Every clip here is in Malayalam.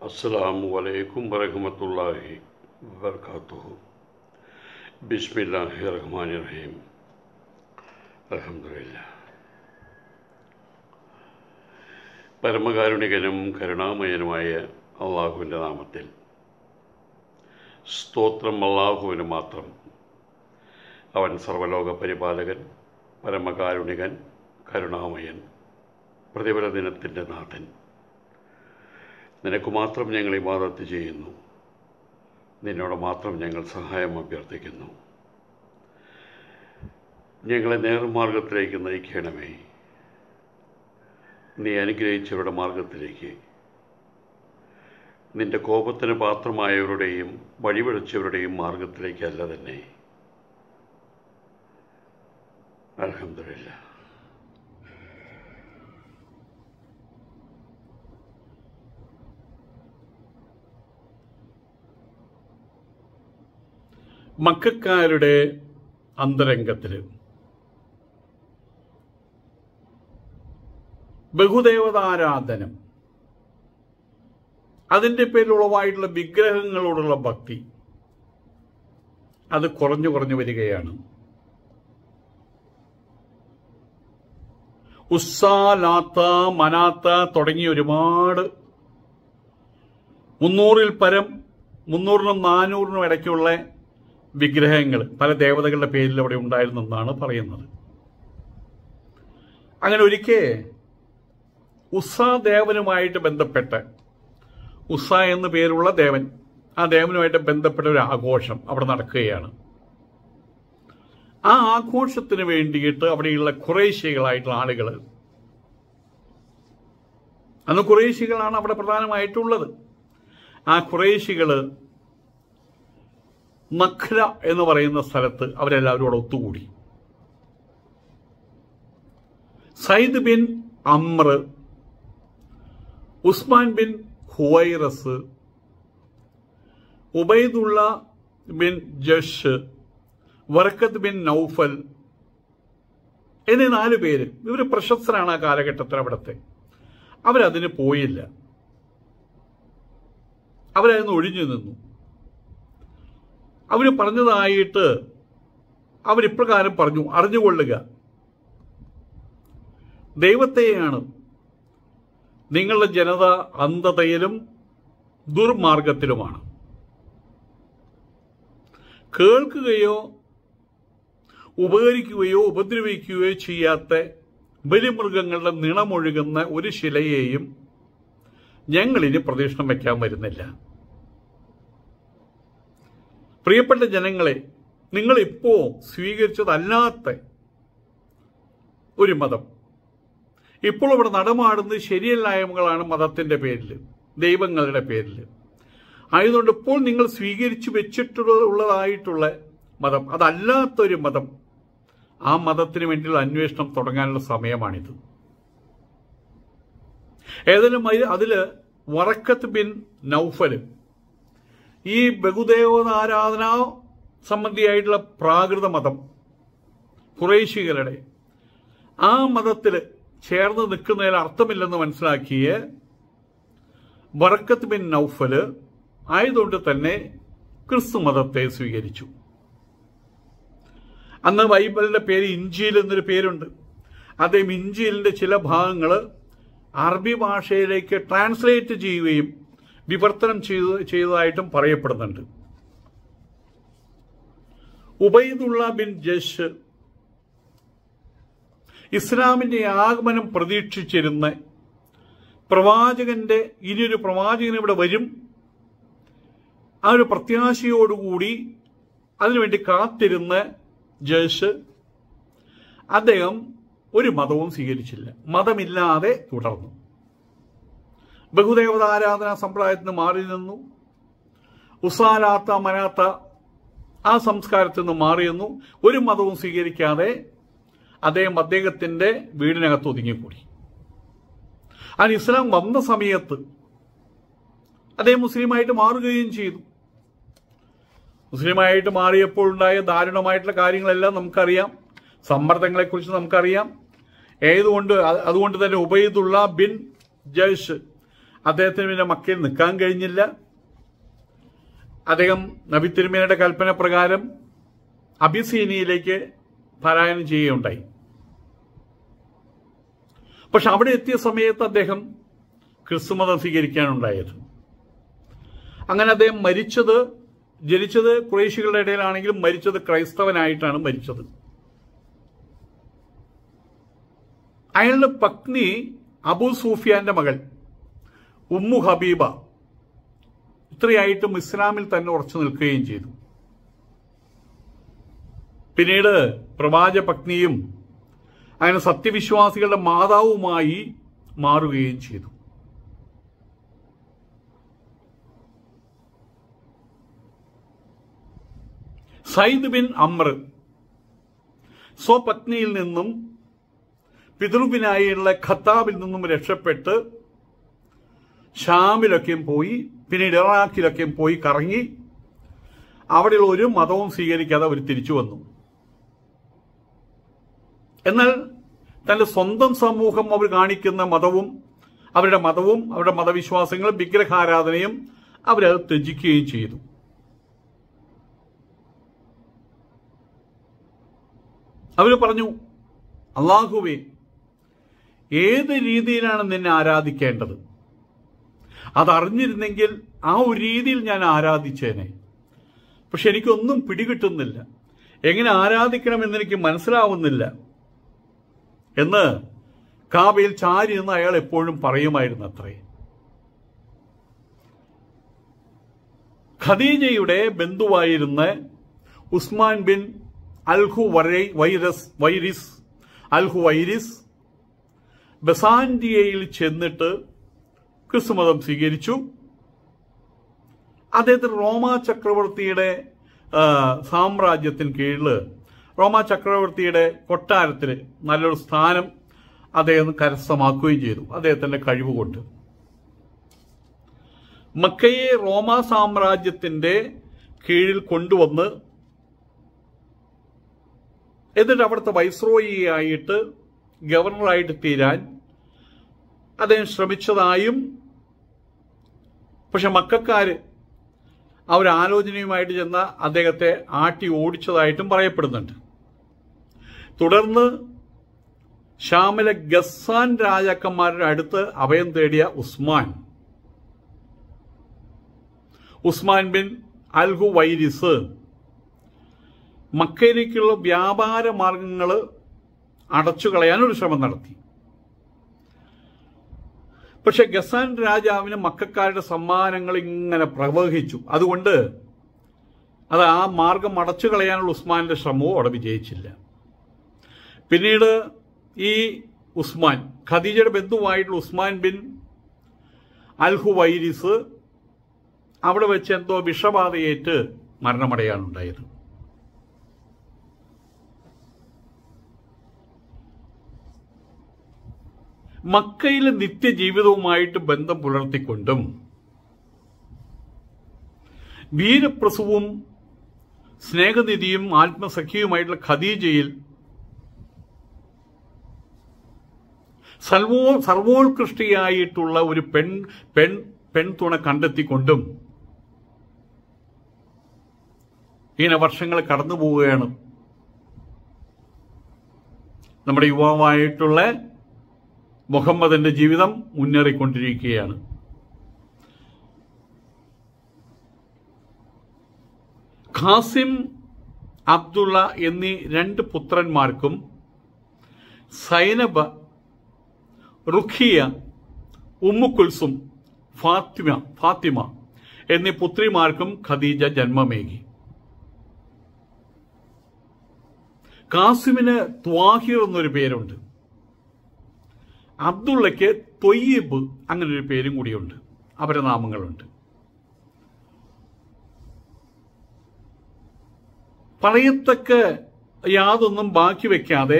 അസ്സലാമു അലൈക്കും വറഹമത്തല്ലാഹി വബർക്കാത്തുഹു ബിസ്മില്ലാഹി റഹ്മാൻ റഹീം അലഹമില്ല പരമകാരുണികനും കരുണാമയനുമായ അള്ളാഹുവിൻ്റെ നാമത്തിൽ സ്തോത്രം അള്ളാഹുവിന് മാത്രം അവൻ സർവലോക പരിപാലകൻ പരമകാരുണികൻ കരുണാമയൻ പ്രതിഫല ദിനത്തിൻ്റെ നാഥൻ നിനക്ക് മാത്രം ഞങ്ങൾ ഇബാദത്ത് ചെയ്യുന്നു നിന്നോട് മാത്രം ഞങ്ങൾ സഹായം അഭ്യർത്ഥിക്കുന്നു ഞങ്ങളെ നേർമാർഗത്തിലേക്ക് നയിക്കണമേ നീ അനുഗ്രഹിച്ചവരുടെ മാർഗത്തിലേക്ക് നിന്റെ കോപത്തിന് പാത്രമായവരുടെയും വഴിപിഴച്ചവരുടെയും മാർഗത്തിലേക്കല്ല തന്നെ അലഹമില്ല മക്കാരുടെ അന്തരംഗത്തിൽ ബഹുദേവതാരാധനം അതിൻ്റെ പേരിലുളവായിട്ടുള്ള വിഗ്രഹങ്ങളോടുള്ള ഭക്തി അത് കുറഞ്ഞു കുറഞ്ഞു വരികയാണ് ഉസ്സാലാത്ത മനാത്ത തുടങ്ങിയ ഒരുപാട് മുന്നൂറിൽ പരം മുന്നൂറിനും നാനൂറിനും ഇടയ്ക്കുള്ള വിഗ്രഹങ്ങൾ പല ദേവതകളുടെ പേരിൽ അവിടെ ഉണ്ടായിരുന്നെന്നാണ് പറയുന്നത് അങ്ങനെ ഒരിക്കൽ ഉസ്സ ദേവനുമായിട്ട് ബന്ധപ്പെട്ട് ഉസ്സ എന്നു പേരുള്ള ദേവൻ ആ ദേവനുമായിട്ട് ബന്ധപ്പെട്ട ഒരു ആഘോഷം അവിടെ നടക്കുകയാണ് ആ ആഘോഷത്തിന് വേണ്ടിയിട്ട് അവിടെയുള്ള കുറേശ്ശികളായിട്ടുള്ള ആളുകൾ അന്ന് കുറേശ്ശികളാണ് അവിടെ പ്രധാനമായിട്ടുള്ളത് ആ കുറേശ്ശികൾ നഖ്ര എന്ന് പറയുന്ന സ്ഥലത്ത് അവരെല്ലാവരും അവിടെ ഒത്തുകൂടി Sayyid bin Amr Usman bin Huwairis Ubaidullah bin Jahsh Waraqah bin Nawfal എന്നീ നാല് പേര് ഇവർ പ്രശസ്തരാണ് ആ കാലഘട്ടത്തിൽ അവിടുത്തെ അവരതിന് പോയില്ല അവരതിന് ഒഴിഞ്ഞു നിന്നു അവർ പറഞ്ഞതായിട്ട് അവരിപ്രകാരം പറഞ്ഞു അറിഞ്ഞുകൊള്ളുക ദൈവത്തെയാണ് നിങ്ങളുടെ ജനത അന്ധതയിലും ദുർമാർഗത്തിലുമാണ് കേൾക്കുകയോ ഉപകരിക്കുകയോ ഉപദ്രവിക്കുകയോ ചെയ്യാത്ത ബലിമൃഗങ്ങളുടെ നിണമൊഴുകുന്ന ഒരു ശിലയെയും ഞങ്ങളിനി പ്രദക്ഷിണം വയ്ക്കാൻ വരുന്നില്ല പ്രിയപ്പെട്ട ജനങ്ങളെ നിങ്ങളിപ്പോ സ്വീകരിച്ചതല്ലാത്ത ഒരു മതം ഇപ്പോൾ ഇവിടെ നടമാടുന്നത് ശരിയല്ലായ്മകളാണ് മതത്തിന്റെ പേരിൽ ദൈവങ്ങളുടെ പേരിൽ ആയതുകൊണ്ട് ഇപ്പോൾ നിങ്ങൾ സ്വീകരിച്ചു വെച്ചിട്ടുള്ളതായിട്ടുള്ള മതം അതല്ലാത്തൊരു മതം ആ മതത്തിന് വേണ്ടിയുള്ള അന്വേഷണം തുടങ്ങാനുള്ള സമയമാണിത് ഏതായാലും അതില് വറക്കത്ത് ബിൻ നൌഫല് ഈ ബഹുദേവതാരാധന സംബന്ധിയായിട്ടുള്ള പ്രാകൃത മതം കുറേശികളുടെ ആ മതത്തിൽ ചേർന്ന് നിൽക്കുന്നതിൽ അർത്ഥമില്ലെന്ന് മനസ്സിലാക്കിയ ബറക്കത്ത് ബിൻ നൌഫല് ആയതുകൊണ്ട് തന്നെ ക്രിസ്തു മതത്തെ സ്വീകരിച്ചു അന്ന് ബൈബിളിന്റെ പേര് ഇഞ്ചിയിൽ എന്നൊരു പേരുണ്ട് അദ്ദേഹം ഇഞ്ചിയിലിന്റെ ചില ഭാഗങ്ങൾ അറബി ഭാഷയിലേക്ക് ട്രാൻസ്ലേറ്റ് ചെയ്യുകയും വിവർത്തനം ചെയ്ത ചെയ്തതായിട്ടും പറയപ്പെടുന്നുണ്ട് ഉബൈദുള്ള ബിൻ ജഷ് ഇസ്ലാമിന്റെ ആഗമനം പ്രതീക്ഷിച്ചിരുന്ന പ്രവാചകന്റെ ഇനിയൊരു പ്രവാചകൻ ഇവിടെ വരും ആ ഒരു പ്രത്യാശയോടുകൂടി അതിനുവേണ്ടി കാത്തിരുന്ന ജേഷ് അദ്ദേഹം ഒരു മതവും സ്വീകരിച്ചില്ല മതമില്ലാതെ തുടർന്നു ബഹുദേവതാരാധനാ സമ്പ്രദായത്തിന് മാറി നിന്നു ഉസാലാത്ത മനാത്ത ആ സംസ്കാരത്തിൽ നിന്ന് മാറി നിന്നു ഒരു മതവും സ്വീകരിക്കാതെ അദ്ദേഹം അദ്ദേഹത്തിന്റെ വീടിനകത്ത് ഒതുങ്ങിക്കൂടി അതിന് ഇസ്ലാം വന്ന സമയത്ത് അദ്ദേഹം മുസ്ലിമായിട്ട് മാറുകയും ചെയ്തു മുസ്ലിമായിട്ട് മാറിയപ്പോൾ ഉണ്ടായ ദാരുണമായിട്ടുള്ള കാര്യങ്ങളെല്ലാം നമുക്കറിയാം സമ്മർദ്ദങ്ങളെക്കുറിച്ച് നമുക്കറിയാം ഏതുകൊണ്ട് അതുകൊണ്ട് തന്നെ ഉബൈദുള്ള ബിൻ ജയ്ഷ് അദ്ദേഹത്തിന് പിന്നെ മക്കയിൽ നിൽക്കാൻ കഴിഞ്ഞില്ല അദ്ദേഹം നബി തിരുമേനയുടെ കൽപ്പന പ്രകാരം അബിസീനിയിലേക്ക് പലായനം ചെയ്യുകയുണ്ടായി പക്ഷെ അവിടെ എത്തിയ സമയത്ത് അദ്ദേഹം ക്രിസ്തുമതം സ്വീകരിക്കാനുണ്ടായത് അങ്ങനെ അദ്ദേഹം മരിച്ചത് ജനിച്ചത് കുറേശികളുടെ ഇടയിലാണെങ്കിലും മരിച്ചത് ക്രൈസ്തവനായിട്ടാണ് മരിച്ചത് അയാളുടെ പത്നി അബു സൂഫിയാന്റെ മകൾ ഉമ്മു ഹബീബ ഇത്രയായിട്ടും ഇസ്ലാമിൽ തന്നെ ഉറച്ചു നിൽക്കുകയും ചെയ്തു പിന്നീട് പ്രവാച പത്നിയും അങ്ങനെ സത്യവിശ്വാസികളുടെ മാതാവുമായി മാറുകയും ചെയ്തു സയ്യിദ് ബിൻ അമ്ര സ്വപത്നിയിൽ നിന്നും പിതൃവിനായുള്ള ഖത്താബിൽ നിന്നും രക്ഷപ്പെട്ട് ഷാമിലൊക്കെയും പോയി പിന്നീട് ഇറാഖിലൊക്കെയും പോയി കറങ്ങി അവിടെയുള്ള ഒരു മതവും സ്വീകരിക്കാതെ അവർ തിരിച്ചു വന്നു എന്നാൽ തന്റെ സ്വന്തം സമൂഹം അവർ കാണിക്കുന്ന മതവും അവരുടെ മതവും അവരുടെ മതവിശ്വാസങ്ങളും വിഗ്രഹാരാധനയും അവരത് ത്യജിക്കുകയും ചെയ്തു അവർ പറഞ്ഞു അള്ളാഹുവേ ഏത് രീതിയിലാണ് നിന്നെ ആരാധിക്കേണ്ടത് അതറിഞ്ഞിരുന്നെങ്കിൽ ആ ഒരു രീതിയിൽ ഞാൻ ആരാധിച്ചേനെ പക്ഷെ എനിക്കൊന്നും പിടികിട്ടുന്നില്ല എങ്ങനെ ആരാധിക്കണമെന്ന് എനിക്ക് മനസ്സിലാവുന്നില്ല എന്ന് കാബയിൽ ചാരി എന്ന് അയാൾ എപ്പോഴും പറയുമായിരുന്നു അത്രേ ഖദീജയുടെ ബന്ധുവായിരുന്ന ഉസ്മാൻ ബിൻ അൽഹു വരൈ വൈറസ് വൈരിസ് അൽഹു വൈരിസ് ബസാൻഡിയയിൽ ചെന്നിട്ട് ക്രിസ്തുമതം സ്വീകരിച്ചു അദ്ദേഹത്തിന് റോമ ചക്രവർത്തിയുടെ ആ, സാമ്രാജ്യത്തിന് കീഴിൽ റോമ ചക്രവർത്തിയുടെ കൊട്ടാരത്തിൽ നല്ലൊരു സ്ഥാനം അദ്ദേഹം കരസ്ഥമാക്കുകയും ചെയ്തു അദ്ദേഹത്തിന്റെ കഴിവുകൊണ്ട് മക്കയെ റോമ സാമ്രാജ്യത്തിന്റെ കീഴിൽ കൊണ്ടുവന്ന് എന്നിട്ട് അവിടുത്തെ വൈസ്രോയിയായിട്ട് ഗവർണറായിട്ട് തീരാൻ അദ്ദേഹം ശ്രമിച്ചതായും പക്ഷെ മക്കാര് അവർ ആലോചനയുമായിട്ട് ചെന്ന അദ്ദേഹത്തെ ആട്ടി ഓടിച്ചതായിട്ടും പറയപ്പെടുന്നുണ്ട് തുടർന്ന് ഷാമിലെ ഗസാൻ രാജാക്കന്മാരുടെ അടുത്ത് അഭയം തേടിയ ഉസ്മാൻ ഉസ്മാൻ ബിൻ അൽഹു വൈരിസ് മക്കയിലേക്കുള്ള വ്യാപാര മാർഗങ്ങൾ അടച്ചു കളയാനൊരു ശ്രമം നടത്തി പക്ഷെ ഗസാൻ രാജാവിന് മക്കാരുടെ സമ്മാനങ്ങൾ ഇങ്ങനെ പ്രവഹിച്ചു അതുകൊണ്ട് അത് ആ മാർഗം അടച്ചു കളയാനുള്ള ഉസ്മാന്റെ ശ്രമവും അവിടെ വിജയിച്ചില്ല പിന്നീട് ഈ ഉസ്മാൻ ഖദീജയുടെ ബന്ധുവായിട്ടുള്ള ഉസ്മാൻ ബിൻ അൽഹു വൈരിസ് അവിടെ വെച്ച് എന്തോ വിഷബാധയേറ്റ് മരണമടയാണുണ്ടായത് മക്കയിലെ നിത്യജീവിതവുമായിട്ട് ബന്ധം പുലർത്തിക്കൊണ്ടും വീരപ്രസവും സ്നേഹനിധിയും ആത്മസഖിയുമായിട്ടുള്ള ഖദീജയിൽ സർവോ സർവോത്കൃഷ്ടിയായിട്ടുള്ള ഒരു പെൺ പെൺ പെൺതുണ കണ്ടെത്തിക്കൊണ്ടും ഇങ്ങനെ വർഷങ്ങൾ കടന്നു പോവുകയാണ് നമ്മുടെ യുവാവായിട്ടുള്ള മുഹമ്മദിന്റെ ജീവിതം മുന്നേറിക്കൊണ്ടിരിക്കുകയാണ് ഖാസിം അബ്ദുള്ള എന്നീ രണ്ട് പുത്രന്മാർക്കും സൈനബ റുഖിയ ഉമ്മുക്കുൽസും ഫാത്തിമ ഫാത്തിമ എന്നീ പുത്രിമാർക്കും ഖദീജ ജന്മമേകി കാസിമിന് ത്വാഹിർ എന്നൊരു പേരുണ്ട് അബ്ദുള്ളയ്ക്ക് തൊയ്യബ് അങ്ങനെ ഒരു പേരും കൂടിയുണ്ട് അവരുടെ നാമങ്ങളുണ്ട് പറയത്തക്ക യാതൊന്നും ബാക്കി വെക്കാതെ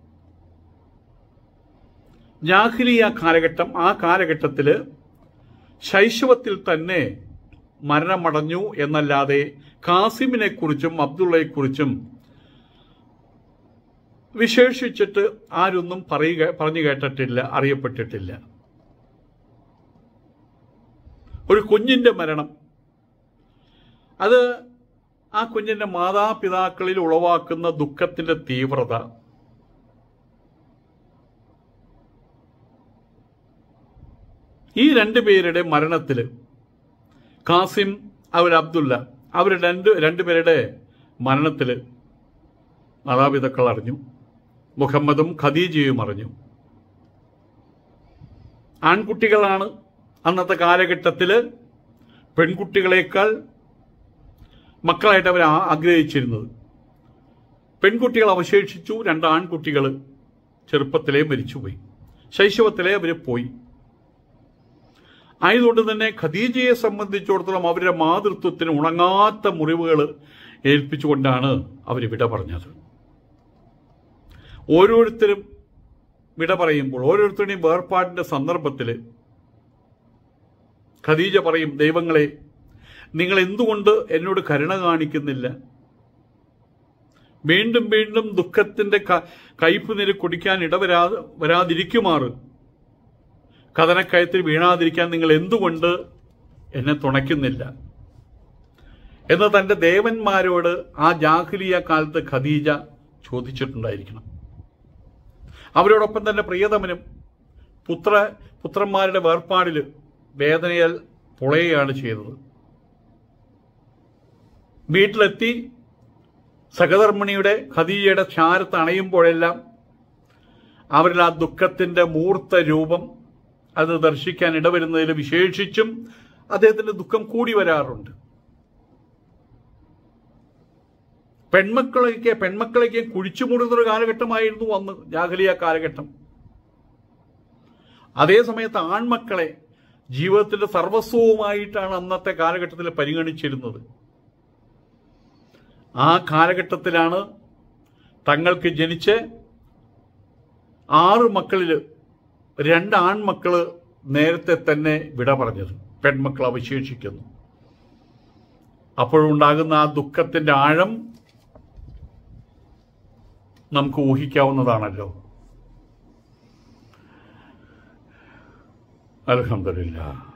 ജാഹിലിയ കാലഘട്ടം ആ കാലഘട്ടത്തിൽ ശൈശവത്തിൽ തന്നെ മരണമടഞ്ഞു എന്നല്ലാതെ കാസിമിനെ കുറിച്ചും അബ്ദുള്ളയെക്കുറിച്ചും വിശേഷിച്ചിട്ട് ആരൊന്നും പറയുക പറഞ്ഞു കേട്ടിട്ടില്ല അറിയപ്പെട്ടിട്ടില്ല ഒരു കുഞ്ഞിൻ്റെ മരണം അത് ആ കുഞ്ഞിൻ്റെ മാതാപിതാക്കളിൽ ഉളവാക്കുന്ന ദുഃഖത്തിൻ്റെ തീവ്രത ഈ രണ്ട് പേരുടെ മരണത്തിൽ കാസിം അവർ അബ്ദുള്ള അവർ രണ്ട് രണ്ടുപേരുടെ മരണത്തിൽ മാതാപിതാക്കൾ അറിഞ്ഞു മുഹമ്മദും ഖദീജയും അറിഞ്ഞു ആൺകുട്ടികളാണ് അന്നത്തെ കാലഘട്ടത്തിൽ പെൺകുട്ടികളെക്കാൾ മക്കളായിട്ട് അവർ ആ- ആഗ്രഹിച്ചിരുന്നത് പെൺകുട്ടികൾ അവശേഷിച്ചു രണ്ട് ആൺകുട്ടികൾ ചെറുപ്പത്തിലേ മരിച്ചുപോയി ശൈശവത്തിലേ അവർ പോയി ആയതുകൊണ്ട് തന്നെ ഖദീജയെ സംബന്ധിച്ചിടത്തോളം അവരുടെ മാതൃത്വത്തിന് ഉണങ്ങാത്ത മുറിവുകൾ ഏൽപ്പിച്ചുകൊണ്ടാണ് അവർ വിട പറഞ്ഞത് ഓരോരുത്തരും വിട പറയുമ്പോൾ ഓരോരുത്തരുടെയും വേർപാടിന്റെ സന്ദർഭത്തിൽ ഖദീജ പറയും ദൈവങ്ങളെ നിങ്ങൾ എന്തുകൊണ്ട് എന്നോട് കരുണ കാണിക്കുന്നില്ല വീണ്ടും വീണ്ടും ദുഃഖത്തിന്റെ ക- കയ്പ് നിര കുടിക്കാൻ ഇടവരാ വരാതിരിക്കുമാറ് കഥനക്കയത്തിൽ വീണാതിരിക്കാൻ നിങ്ങൾ എന്തുകൊണ്ട് എന്നെ തുണയ്ക്കുന്നില്ല എന്ന് തന്റെ ദേവന്മാരോട് ആ ജാഹ്ലിയ കാലത്ത് ഖദീജ ചോദിച്ചിട്ടുണ്ടായിരിക്കണം അവരോടൊപ്പം തന്നെ പ്രിയതമനും പുത്ര പുത്രന്മാരുടെ വേർപാടിൽ വേദനയാൽ പുളയുകയാണ് ചെയ്തത് വീട്ടിലെത്തി സഹധർമ്മിണിയുടെ ഖദീജയുടെ ചാരത്ത് അണയുമ്പോഴെല്ലാം അവരിൽ ആ ദുഃഖത്തിന്റെ മൂർത്ത രൂപം അത് ദർശിക്കാൻ ഇടവരുന്നതിൽ വിശേഷിച്ചും അദ്ദേഹത്തിന്റെ ദുഃഖം കൂടി വരാറുണ്ട് പെൺമക്കളൊക്കെ പെൺമക്കളൊക്കെ കുഴിച്ചുമൂടുന്ന ഒരു കാലഘട്ടമായിരുന്നു അന്ന് ജാഹലിയ കാലഘട്ടം അതേ സമയത്ത് ആൺമക്കളെ ജീവിതത്തിന്റെ സർവസ്വവുമായിട്ടാണ് അന്നത്തെ കാലഘട്ടത്തിൽ പരിഗണിച്ചിരുന്നത് ആ കാലഘട്ടത്തിലാണ് തങ്ങൾക്ക് ജനിച്ച് ആറ് മക്കളിൽ രണ്ട് ആൺമക്കള് നേരത്തെ തന്നെ വിട പറഞ്ഞത് പെൺമക്കൾ അവശേഷിക്കുന്നു അപ്പോഴുണ്ടാകുന്ന ആ ദുഃഖത്തിന്റെ ആഴം നമുക്ക് ഊഹിക്കാവുന്നതാണല്ലോ അലഹമില്ല